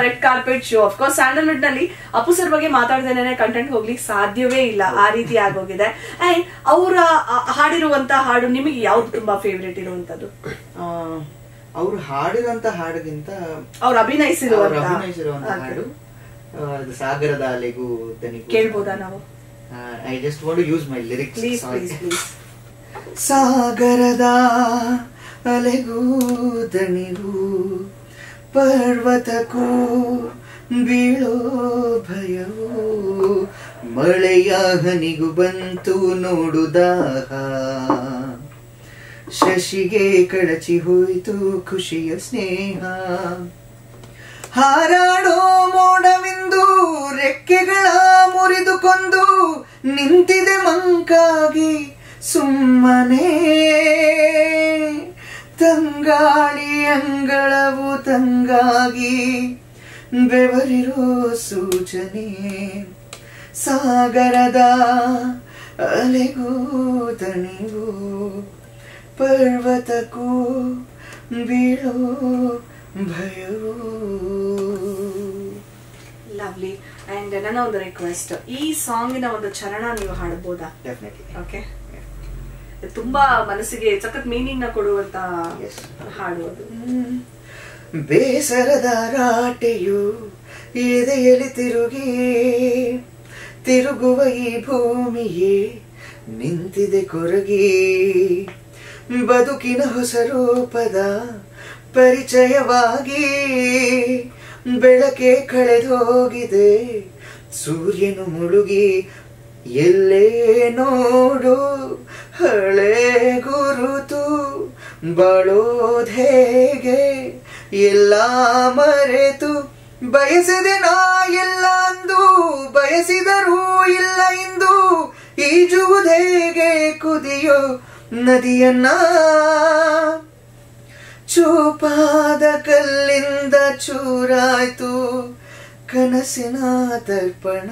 Red carpet show of course Sandalwood ನಲ್ಲಿ Appu sir ಬಗ್ಗೆ ಮಾತಾಡ್ದೇನೆ content ಹೋಗ್ಲಿಕ್ಕೆ ಸಾಧ್ಯವೇ ಇಲ್ಲ ಆ ರೀತಿ ಆಗೋಗಿದೆ ಅಂಡ್ ಅವರ ಹಾಡಿರುವಂತ ಹಾಡು ನಿಮಗೆ ಯಾವ್ದು ತುಂಬಾ ಫೇವ್ರೇಟ್ ಇರುವಂತದ್ದು ಅವ್ರು ಹಾಡಿರೋಂತ ಹಾಡಿಗಿಂತ ಅವ್ರು ಅವ್ರು ಅಭಿನಯಿಸಿರುವಂತ ಅಭಿನಯಿಸಿರುವಂತ ಹಾಡು ಆ, ಅದು ಸಾಗರದ ಅಲೆಗೂ ದನಿಗೂ ಕೇಳ್ಬೋದಾ ನಾವು I just want use my lyrics please please please ಸಾಗರದ ಅಲೆಗೂ ದಣಿಗೂ ಪರ್ವತಕ್ಕೂ ಬೀಳೋ ಭಯವು ಮಳೆಯ ಹನಿಗೂ ಬಂತು ನೋಡುದಾಹ ಶಶಿಗೆ ಕಳಚಿ ಹೋಯಿತು ಖುಷಿಯ ಸ್ನೇಹ ಹಾರಾಡೋ ಮೋಡವಿಂದು ರೆಕ್ಕೆಗಳ ಮುರಿದುಕೊಂಡು ನಿಂತಿದೆ ಮಂಕಾಗಿ ಸುಮ್ಮನೆ ತಂಗಾಳಿ ಅಂಗಳವು ತಂಗಾಗಿ ಬೆವರಿರೋ ಸೂಚನೆ ಸಾಗರದ ಅಲೆಗೂ ತಣಿಗೂ ಪರ್ವತಕ್ಕೂ ಬೀಳೋ ಭಯವೂ ಲವ್ಲಿ ಅಂಡ್ ನನ್ನ ಒಂದು ರಿಕ್ವೆಸ್ಟ್ ಈ ಸಾಂಗಿನ ಒಂದು ಚರಣ ನೀವು ಹಾಡಬಹುದಾ ಡೆಫಿನೆಟ್ಲಿ ಓಕೆ ತುಂಬಾ ಮನಸ್ಸಿಗೆ ಸಖತ್ ಮೀನಿಂಗ್ ನ ಕೊಡುವಂತ Yes. ಹಾಡು ಅದು ಬೇಸರದ ರಾಟೆಯು ಎದೆಯಲ್ಲಿ ತಿರುಗಿ ತಿರುಗುವ ಈ ಭೂಮಿಯೇ ನಿಂತಿದೆ ಕೊರಗಿ ಬದುಕಿನ ಹೊಸ ರೂಪದ ಪರಿಚಯವಾಗಿ ಬೆಳಕೆ ಕಳೆದೋಗಿದೆ ಸೂರ್ಯನು ಮುಳುಗಿ ಎಲ್ಲೇ ನೋಡು ಹಳೆ ಗುರುತು ಬಾಳೋದ್ ಹೇಗೆ ಎಲ್ಲ ಮರೆತು ಬಯಸಿದೆ ನಾ ಎಲ್ಲ ಅಂದು ಬಯಸಿದರೂ ಇಲ್ಲ ಇಂದು ಈಜುವುದೇಗೆ ಕುದಿಯೋ ನದಿಯನ್ನ ಚೂಪಾದ ಕಲ್ಲಿಂದ ಚೂರಾಯ್ತು ಕನಸಿನ ದರ್ಪಣ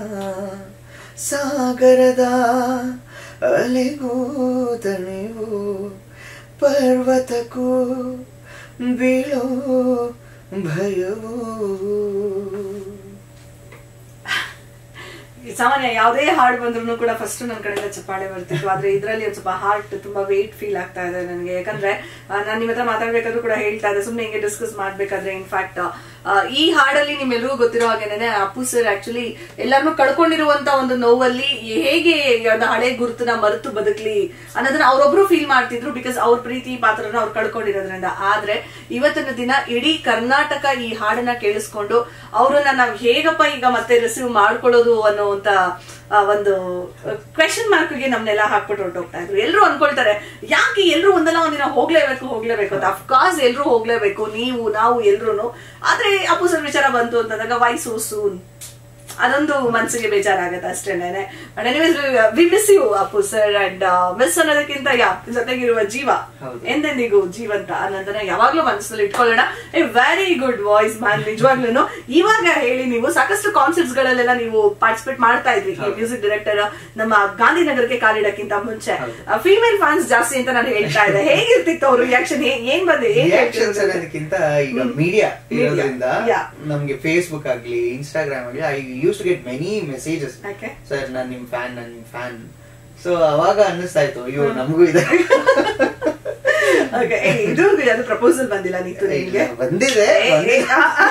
ಸಾಗರದ ಅಲೆಗೂ ದಣಿವು ಪರ್ವತಕ್ಕೂ ಬೀಳೋ ಭಯವೂ ಈ ಸಾಮಾನ್ಯ ಯಾವುದೇ ಹಾಡು ಬಂದ್ರು ಕೂಡ ಫಸ್ಟ್ ನನ್ನ ಕಡೆಯಿಂದ ಚಪ್ಪಾಳೆ ಬರ್ತಿತ್ತು ಆದ್ರೆ ಇದ್ರಲ್ಲಿ ಒಂದ್ ಸ್ವಲ್ಪ ಹಾರ್ಟ್ ತುಂಬಾ ವೇಟ್ ಫೀಲ್ ಆಗ್ತಾ ಇದೆ ನನಗೆ ಯಾಕಂದ್ರೆ ನಾನು ನಿಮ್ಮ ಹತ್ರ ಮಾತಾಡ್ಬೇಕಾದ್ರೂ ಕೂಡ ಹೇಳ್ತಾ ಇದ್ದೆ ಸುಮ್ನೆ ಹಿಂಗೆ ಡಿಸ್ಕಸ್ ಮಾಡ್ಬೇಕಾದ್ರೆ ಇನ್ಫ್ಯಾಕ್ಟ್ ಈ ಹಾಡಲ್ಲಿ ನಿಮ್ಮೆಲ್ಲರಿಗೂ ಗೊತ್ತಿರೋ ಹಾಗೇನೆ ಅಪ್ಪು ಸರ್ ಆಕ್ಚುಲಿ ಎಲ್ಲಾನು ಕಳ್ಕೊಂಡಿರುವಂತ ಒಂದು ನೋವಲ್ಲಿ ಹೇಗೆ ಒಂದು ಹಳೆ ಗುರುತನ್ನ ಮರೆತು ಬದುಕ್ಲಿ ಅನ್ನೋದನ್ನ ಅವರೊಬ್ರು ಫೀಲ್ ಮಾಡ್ತಿದ್ರು ಬಿಕಾಸ್ ಅವ್ರ ಪ್ರೀತಿ ಪಾತ್ರನ ಅವ್ರು ಕಳ್ಕೊಂಡಿರೋದ್ರಿಂದ ಆದ್ರೆ ಇವತ್ತಿನ ದಿನ ಇಡೀ ಕರ್ನಾಟಕ ಈ ಹಾಡನ್ನ ಕೇಳಿಸ್ಕೊಂಡು ಅವ್ರನ್ನ ನಾವ್ ಹೇಗಪ್ಪ ಈಗ ಮತ್ತೆ ರಿಸೀವ್ ಮಾಡ್ಕೊಳ್ಳೋದು ಅನ್ನೋಂತ ಆ, ಒಂದು ಕ್ವೆಶನ್ ಮಾರ್ಕ್ಗೆ ನಮ್ನೆಲ್ಲ ಹಾಕ್ಬಿಟ್ಟು ಹೊರಟೋಗ್ತಾ ಇದ್ರು ಎಲ್ಲರೂ ಅನ್ಕೊಳ್ತಾರೆ ಯಾಕೆ ಎಲ್ಲರೂ ಒಂದಲ್ಲ ಒಂದಿನ ಹೋಗ್ಲೇಬೇಕು ಹೋಗ್ಲೇಬೇಕು ಅಂತ ಅಫ್ಕೋರ್ಸ್ ಎಲ್ಲರೂ ಹೋಗ್ಲೇಬೇಕು ನೀವು ನಾವು ಎಲ್ರು ಆದ್ರೆ ಅಪ್ಪು ಸರ್ ವಿಚಾರ ಬಂತು ಅಂತಂದಾಗ ವೈ ಸೋ ಸೂನ್ ಅದೊಂದು ಮನ್ಸಿಗೆ ಬೇಜಾರಾಗತ್ತೆ ಅಷ್ಟೇನೆ but anyways we miss you Appu sir and miss ಅನ್ನೋದಕ್ಕಿಂತ ಯಾ ಜೊತೆಗಿರುವ ಜೀವ ಹೌದು. ಎಂದೆಂದಿಗೂ ಜೀವಂತ ಅನ್ನೋದನ್ನ ಯಾವಾಗ್ಲೂ ಮನಸ್ಸಲ್ಲಿ ಇಟ್ಕೊಳ್ಳೋಣ a very good voice man ನಿಜವಾಗ್ಲೂ ಇವಾಗ ಹೇಳಿ ನೀವು ಸಾಕಷ್ಟು ಕಾನ್ಸರ್ಟ್ಸ್ ಗಳಲ್ಲೆಲ್ಲ ನೀವು ಪಾರ್ಟಿಸಿಪೇಟ್ ಮಾಡ್ತಾ ಇದ್ರಿ ಈ ಮ್ಯೂಸಿಕ್ ಡೈರೆಕ್ಟರ್ ನಮ್ಮ ಗಾಂಧಿನಗರಕ್ಕೆ ಕಾಲಿಡಕ್ಕಿಂತ ಮುಂಚೆ ಫೀಮೇಲ್ ಫ್ಯಾನ್ಸ್ ಜಾಸ್ತಿ ಅಂತ ನಾನು ಹೇಳ್ತಾ ಇದ್ದೆ ಹೇಗಿರ್ತಿತ್ತು ಅವ್ರ ರಿಯಾಕ್ಷನ್ ಏನ್ ಬಂದೆ ಏನ್ ರಿಯಾಕ್ಷನ್ಸ್ ಹೇಳ್ತಿದ್ರು? ಅನ್ನೋದಕ್ಕಿಂತ ಈಗ ಮೀಡಿಯಾ Media. ಇರೋದ್ರಿಂದ Yeah. ನಮ್ಗೆ ಫೇಸ್ಬುಕ್ ಆಗ್ಲಿ ಇನ್ಸ್ಟಾಗ್ರಾಮ್ ಆಗ್ಲಿ I use to get many messages Okay. Sir ನಾನ್ ನಿಮ್ ಫ್ಯಾನ್ ನಾನ್ ನಿಮ್ ಫ್ಯಾನ್ ಸೊ ಅವಾಗ ಅನ್ನಿಸ್ತಾ ಇತ್ತು ಅಯ್ಯೋ ನಮಗೂ ಇದೆ Okay, ಏ, ಇದು ಅದು ಪ್ರಪೋಸಲ್ ಬಂದಿಲ್ಲ ನೀತು ನಿಮ್ಗೆ ಇಲ್ಲ, ಬಂದಿದೆ ಏ, ಏ, ಬಂದಿದೆ. ಆ, ಆ.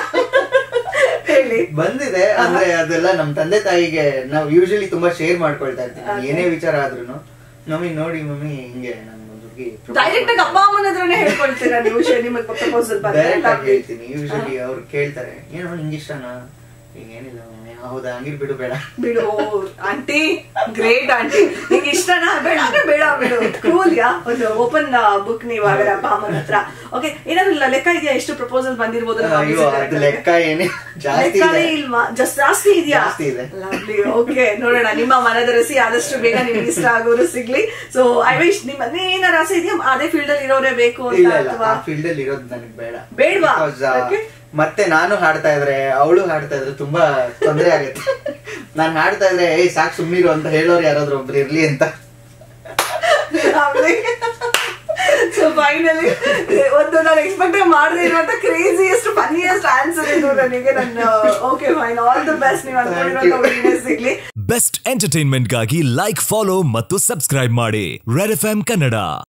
ಹೇಳಿ ಬಂದಿದೆ ಅಂದ್ರೆ ಅದೆಲ್ಲ ನಮ್ ತಂದೆ ತಾಯಿಗೆ ನಾವು ಯೂಶಲಿ ತುಂಬಾ ಶೇರ್ ಮಾಡ್ಕೊಳ್ತಾ ಇರ್ತೀವಿ Okay. ಏನೇ ವಿಚಾರ ಆದ್ರೂನು ಮಮ್ಮಿ ನೋಡಿ ಮಮ್ಮಿ ಹಿಂಗೆ ನಮ್ ಒಂದ್ ಹುಡ್ಗಿ propose ಡೈರೆಕ್ಟ್ ಆಗಿ ಅಪ್ಪ ಅಮ್ಮನ ಹತ್ರನೇ ಹೇಳ್ಕೊಳ್ತೀರಾ ನೀವು ಶೇ- ನಿಮಗೆ ಪ್ರಪೋಸಲ್ ಡೈರೆಕ್ಟ್ ಆಗಿ ಬಂದ್ರೆ ಹೇಳ್ತೀನಿ ಯೂಶಲಿ ಅವ್ರು ಕೇಳ್ತಾರೆ ಏನೋ ನಿಂಗೆ ಇಷ್ಟನಾ ಹಿಂಗೇನಿಲ್ಲ ಮಮ್ಮಿ ಹೌದಾ ಹಂಗಿರ್ ಬಿಡು ಬೇಡ ಬಿಡು ಆಂಟಿ ಗ್ರೇಟ್ ಆಂಟಿ ನಿಂಗೆ ಇಷ್ಟನಾ ಬೇಡ ಅಂದ್ರೆ ಬೇಡ ಬಿಡು ಕೂಲ್ ಯಾ ಒಂದು ಓಪನ್ ಬುಕ್ ನೀವು ಹಾಗಾದ್ರೆ ಅಪ್ಪ ಅಮ್ಮನ ಹತ್ರ ಓಕೆ ಏನಾದ್ರು ಲ- ಲೆಕ್ಕ ಇದೆಯಾ ಎಷ್ಟು ಪ್ರಪೋಸಲ್ ಬಂದಿರ್ಬೋದು ನಮ್ಮ ಅಯ್ಯೋ music ಅದು director ಗೆ? ಲೆಕ್ಕ ಏನೇ ಜಾಸ್ತಿ ಲೆಕ್ಕನೇ ಇದೆ ಇಲ್ವಾ ಜಸ್ಟ್ ಜಾಸ್ತಿ ಇದೆಯಾ ಜಾಸ್ತಿ ಇದೆ. ಲವ್ಲಿ ಓಕೆ ನೋಡೋಣ ನಿಮ್ಮ ಮನದ ರಸಿ ಆದಷ್ಟು ಬೇಗ ನಿಮ್ಗೆ ಇಷ್ಟ ಆಗೋರು ಸಿಗ್ಲಿ ಸೊ ಐ ವಿಶ್ ನಿಮ್ಮ ಏನಾರ ಆಸೆ ಇದೆಯಾ ಅದೇ ಫೀಲ್ಡ್ ಅಲ್ಲಿ ಇರೋರೇ ಬೇಕು ಅಂತ ಇಲ್ಲ ಇಲ್ಲ ಅಥವಾ ಆ ಫೀಲ್ಡ್ ಅಲ್ಲಿ ಇರೋದು ನನಗೆ ಬೇಡ ಬೇಡ್ವಾ? Because, ಆ, Okay. ಮತ್ತೆ ನಾನು ಹಾಡ್ತಾ ಇದ್ರೆ ಅವಳು ಹಾಡ್ತಾ ಇದ್ರೆ ತುಂಬಾ ತೊಂದರೆ ಆಗುತ್ತೆ ನಾನ್ ಹಾಡ್ತಾ ಇದ್ರೆ ಏ ಸಾಕ್ ಸುಮ್ನಿರು ಅಂತ ಹೇಳೋರು ಯಾರಾದ್ರೂ ಒಬ್ರು ಇರ್ಲಿ ಅಂತ ಸೊ ಫೈನಲಿ ಒಂದು ನಾನು ಎಕ್ಸ್ಪೆಕ್ಟ್ ಮಾಡದೇ ಇರುವಂತ ಕ್ರೇಜಿಯಸ್ಟ್ ಫನ್ನಿಯಸ್ಟ್ ಆನ್ಸರ್ ಇದು ನನಗೆ ನನ್ನ okay fine all the best ನೀವು ಅನ್ಕೊಂಡಿರೋ ಹುಡುಗಿನೇ ಸಿಗ್ಲಿ ಬೆಸ್ಟ್ ಎಂಟರ್ಟೈನ್ಮೆಂಟ್ಗಾಗಿ ಲೈಕ್ ಫಾಲೋ ಮತ್ತು ಸಬ್ಸ್ಕ್ರೈಬ್ ಮಾಡಿ ರೆಡ್ ಎಫ್ ಕನ್ನಡ